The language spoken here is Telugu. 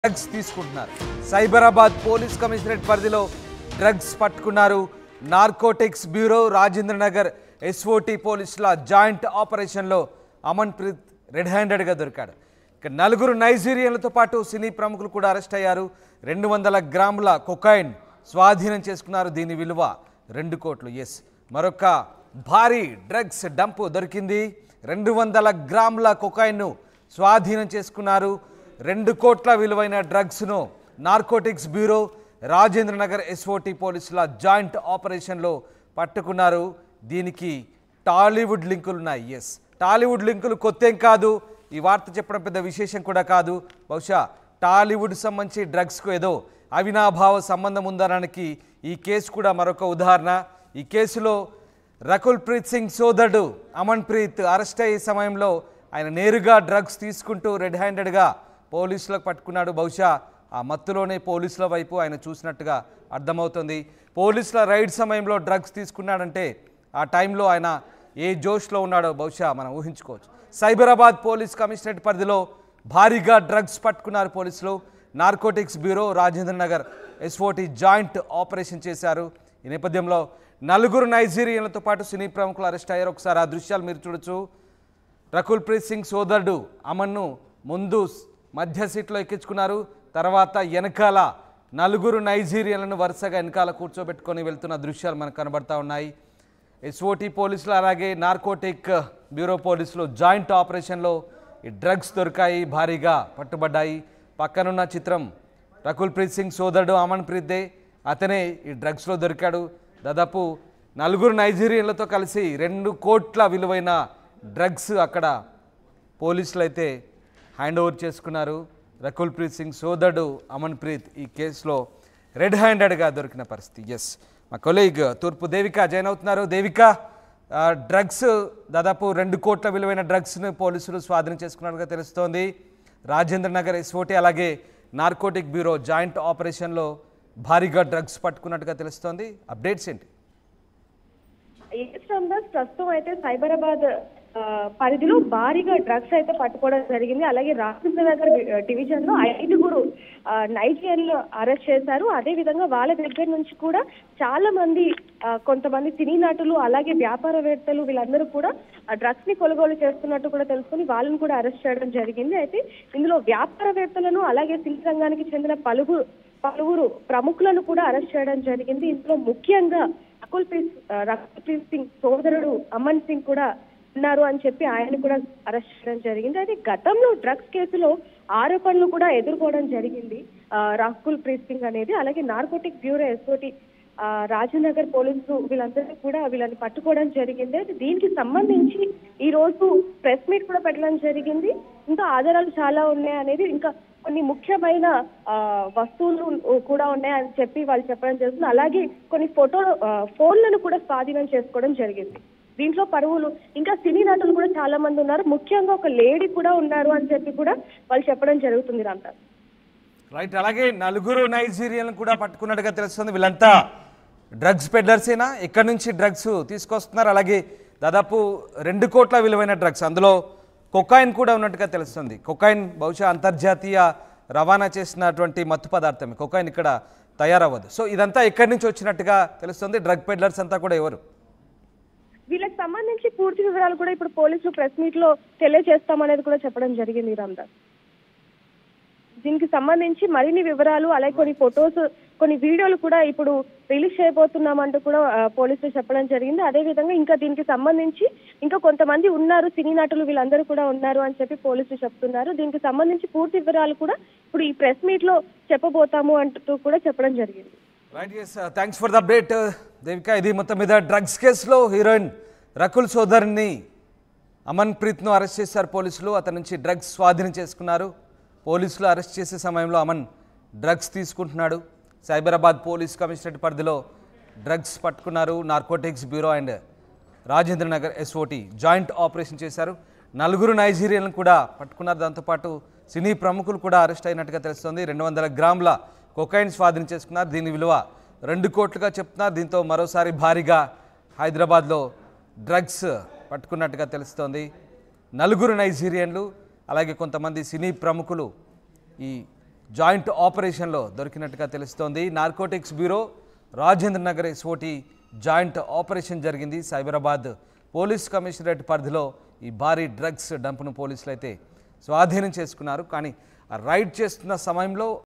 డ్రగ్స్ తీసుకుంటున్నారు సైబరాబాద్ పోలీస్ కమిషనరేట్ పరిధిలో డ్రగ్స్ పట్టుకున్నారు narcotics bureau Rajendra Nagar SOT పోలీసుల జాయింట్ ఆపరేషన్లో అమన్ ప్రీత్ రెడ్ హ్యాండెడ్గా దొరికాడు ఇక నలుగురు నైజీరియన్లతో పాటు సినీ ప్రముఖులు కూడా అరెస్ట్ అయ్యారు రెండు వందల గ్రాముల కొకైన్ స్వాధీనం చేసుకున్నారు దీని విలువ రెండు కోట్లు ఎస్ మరొక భారీ డ్రగ్స్ డంపు దొరికింది రెండు వందల గ్రాముల కొకైన్ను స్వాధీనం చేసుకున్నారు రెండు కోట్ల విలువైన డ్రగ్స్ను narcotics bureau Rajendra Nagar SOT పోలీసుల జాయింట్ ఆపరేషన్లో పట్టుకున్నారు దీనికి టాలీవుడ్ లింకులు ఉన్నాయి ఎస్ టాలీవుడ్ లింకులు కొత్తేం కాదు ఈ వార్త చెప్పడం పెద్ద విశేషం కూడా కాదు బహుశా టాలీవుడ్ సంబంధించి డ్రగ్స్కు ఏదో అవినాభావ సంబంధం ఉందనడానికి ఈ కేసు కూడా మరొక ఉదాహరణ ఈ కేసులో రకుల్ ప్రీత్ సింగ్ సోదరుడు అమన్ ప్రీత్ అరెస్ట్ అయ్యే సమయంలో ఆయన నేరుగా డ్రగ్స్ తీసుకుంటూ రెడ్ హ్యాండెడ్గా పోలీసులకు పట్టుకున్నాడు బహుశా ఆ మత్తులోనే పోలీసుల వైపు ఆయన చూసినట్టుగా అర్థమవుతుంది పోలీసుల రైడ్ సమయంలో డ్రగ్స్ తీసుకున్నాడంటే ఆ టైంలో ఆయన ఏ జోష్లో ఉన్నాడో బహుశా మనం ఊహించుకోవచ్చు సైబరాబాద్ పోలీస్ కమిషనరేట్ పరిధిలో భారీగా డ్రగ్స్ పట్టుకున్నారు పోలీసులు narcotics bureau Rajendra Nagar SOT joint operation చేశారు ఈ నేపథ్యంలో నలుగురు నైజీరియన్లతో పాటు సినీ ప్రముఖులు అరెస్ట్ అయ్యారు ఒకసారి ఆ దృశ్యాలు మీరు చూడొచ్చు రకుల్ ప్రీత్ సింగ్ సోదరుడు అమన్ను ముందు స్- మధ్య సీట్లో ఎక్కించుకున్నారు తర్వాత వెనకాల నలుగురు నైజీరియన్లను వరుసగా వెనకాల కూర్చోబెట్టుకొని వెళ్తున్న దృశ్యాలు మనకు కనబడతా ఉన్నాయి ఎస్ఓటి పోలీసులు అలాగే నార్కోటిక్ బ్యూరో పోలీసులు జాయింట్ ఆపరేషన్లో ఈ డ్రగ్స్ దొరికాయి భారీగా పట్టుబడ్డాయి పక్కనున్న చిత్రం రకుల్ ప్రీత్ సింగ్ సోదరుడు అమన్ ప్రీత్ దే అతనే ఈ డ్రగ్స్లో దొరికాడు దాదాపు నలుగురు నైజీరియన్లతో కలిసి రెండు కోట్ల విలువైన డ్రగ్స్ అక్కడ పోలీసులు అయితే హ్యాండ్ ఓవర్ చేసుకున్నారు రకుల్ ప్రీత్ సింగ్ సోదరుడు అమన్ ప్రీత్ ఈ కేసులో రెడ్ హ్యాండెడ్గా దొరికిన పరిస్థితి ఎస్ మా కొలీగ్ తూర్పు దేవిక జాయిన్ అవుతున్నారు దేవిక ఆ, డ్రగ్స్ దాదాపు రెండు కోట్ల విలువైన డ్రగ్స్ను పోలీసులు స్వాధీనం చేసుకున్నట్టుగా తెలుస్తోంది రాజేంద్ర నగర్ ఎస్ఓటి అలాగే నార్కోటిక్ బ్యూరో జాయింట్ ఆపరేషన్లో భారీగా డ్రగ్స్ పట్టుకున్నట్టుగా తెలుస్తోంది అప్డేట్స్ ఏంటి ఎస్ రామదాస్ ప్రస్తుతం అయితే సైబరాబాద్ ఆ, పరిధిలో భారీగా డ్రగ్స్ అయితే పట్టుకోవడం జరిగింది అలాగే రాజేంద్ర నగర్ డివిజన్ లో ఐదుగురు ఆ, నైజీరియన్లు అరెస్ట్ చేశారు అదే విధంగా వాళ్ళ దగ్గర నుంచి కూడా చాలా మంది ఆ, కొంతమంది సినీ నటులు అలాగే వ్యాపారవేత్తలు వీళ్ళందరూ కూడా డ్రగ్స్ ని కొనుగోలు చేస్తున్నట్టు కూడా తెలుసుకుని వాళ్ళని కూడా అరెస్ట్ చేయడం జరిగింది అయితే ఇందులో వ్యాపారవేత్తలను అలాగే సినీ రంగానికి చెందిన పలువురు పలువురు ప్రముఖులను కూడా అరెస్ట్ చేయడం జరిగింది ఇందులో ముఖ్యంగా రకుల్ ప్రీత్ ఆ, రకుల్ ప్రీత్ సింగ్ సోదరుడు అమన్ సింగ్ కూడా ఉన్నారు అని చెప్పి ఆయన కూడా అరెస్ట్ చేయడం జరిగింది అయితే గతంలో డ్రగ్స్ కేసులో ఆరోపణలు కూడా ఎదుర్కోవడం జరిగింది ఆ, రాకుల్ ప్రీత్ సింగ్ అనేది అలాగే నార్కోటిక్ బ్యూరో ఎస్ఓటి రాజనగర్ పోలీసులు వీళ్ళందరినీ కూడా వీళ్ళని పట్టుకోవడం జరిగింది అయితే దీనికి సంబంధించి ఈ రోజు ప్రెస్ మీట్ కూడా పెట్టడం జరిగింది ఇంకా ఆధారాలు చాలా ఉన్నాయి అనేది ఇంకా కొన్ని ముఖ్యమైన ఆ, వస్తువులు కూడా ఉన్నాయని చెప్పి వాళ్ళు చెప్పడం జరుగుతుంది అలాగే కొన్ని ఫోటో ఆ, ఫోన్లను కూడా స్వాధీనం చేసుకోవడం జరిగింది దీంట్లో పరువులు ఇంకా సినీ నటులు కూడా చాలా మంది ఉన్నారు ముఖ్యంగా ఒక లేడీ కూడా ఉన్నారు అని చెప్పి కూడా వాళ్ళు చెప్పడం జరుగుతుంది రామ్దాస్ రైట్ అలాగే నలుగురు నైజీరియన్లు కూడా పట్టుకున్నట్టుగా తెలుస్తుంది వీళ్ళంతా డ్రగ్స్ పెడ్లర్సేనా ఎక్కడి నుంచి డ్రగ్స్ తీసుకొస్తున్నారు అలాగే దాదాపు రెండు కోట్ల విలువైన డ్రగ్స్ అందులో కొకాయిన్ కూడా ఉన్నట్టుగా తెలుస్తుంది కొకాయిన్ బహుశా అంతర్జాతీయ రవాణా చేసినటువంటి మత్తు పదార్థమే కొకాయిన్ ఇక్కడ తయారవ్వదు సో ఇదంతా ఎక్కడి నుంచి వచ్చినట్టుగా తెలుస్తుంది డ్రగ్ పెడ్లర్స్ అంతా కూడా ఎవరు వీళ్ళకి సంబంధించి పూర్తి వివరాలు కూడా ఇప్పుడు పోలీసులు ప్రెస్ మీట్ లో తెలియజేస్తామనేది కూడా చెప్పడం జరిగింది రామ్దాస్ దీనికి సంబంధించి మరిన్ని వివరాలు అలాగే కొన్ని ఫొటోస్ కొన్ని వీడియోలు కూడా ఇప్పుడు రిలీజ్ చేయబోతున్నామంటూ కూడా ఆ, పోలీసులు చెప్పడం జరిగింది అదే విధంగా ఇంకా దీనికి సంబంధించి ఇంకా కొంతమంది ఉన్నారు సినీ నటులు వీళ్ళందరూ కూడా ఉన్నారు అని చెప్పి పోలీసులు చెప్తున్నారు దీనికి సంబంధించి పూర్తి వివరాలు కూడా ఇప్పుడు ఈ ప్రెస్ మీట్ లో చెప్పబోతాము అంటూ కూడా చెప్పడం జరిగింది right yes thanks for the update Devika ఇది మొత్తం మీద డ్రగ్స్ కేసులో హీరోయిన్ రకుల్ సోదరుని అమన్ ప్రీత్ను అరెస్ట్ చేశారు పోలీసులు అతని నుంచి డ్రగ్స్ స్వాధీనం చేసుకున్నారు పోలీసులు అరెస్ట్ చేసే సమయంలో అమన్ డ్రగ్స్ తీసుకుంటున్నాడు సైబరాబాద్ పోలీస్ కమిషనరేట్ పరిధిలో డ్రగ్స్ పట్టుకున్నారు narcotics bureau and Rajendra Nagar SOT joint operation చేశారు నలుగురు నైజీరియన్లను కూడా పట్టుకున్నారు దాంతోపాటు సినీ ప్రముఖులు కూడా అరెస్ట్ అయినట్టుగా తెలుస్తోంది రెండు వందల గ్రాముల కొకైన్ స్వాధీనం చేసుకున్నారు దీని విలువ రెండు కోట్లుగా చెప్తున్నారు దీంతో మరోసారి భారీగా హైదరాబాద్లో డ్రగ్స్ పట్టుకున్నట్టుగా తెలుస్తోంది నలుగురు నైజీరియన్లు అలాగే కొంతమంది సినీ ప్రముఖులు ఈ జాయింట్ ఆపరేషన్లో దొరికినట్టుగా తెలుస్తోంది narcotics bureau Rajendra Nagar SOT joint operation జరిగింది సైబరాబాద్ పోలీస్ కమిషనరేట్ పరిధిలో ఈ భారీ డ్రగ్స్ డంప్ను పోలీసులు అయితే స్వాధీనం చేసుకున్నారు కానీ ఆ రైడ్ చేస్తున్న సమయంలో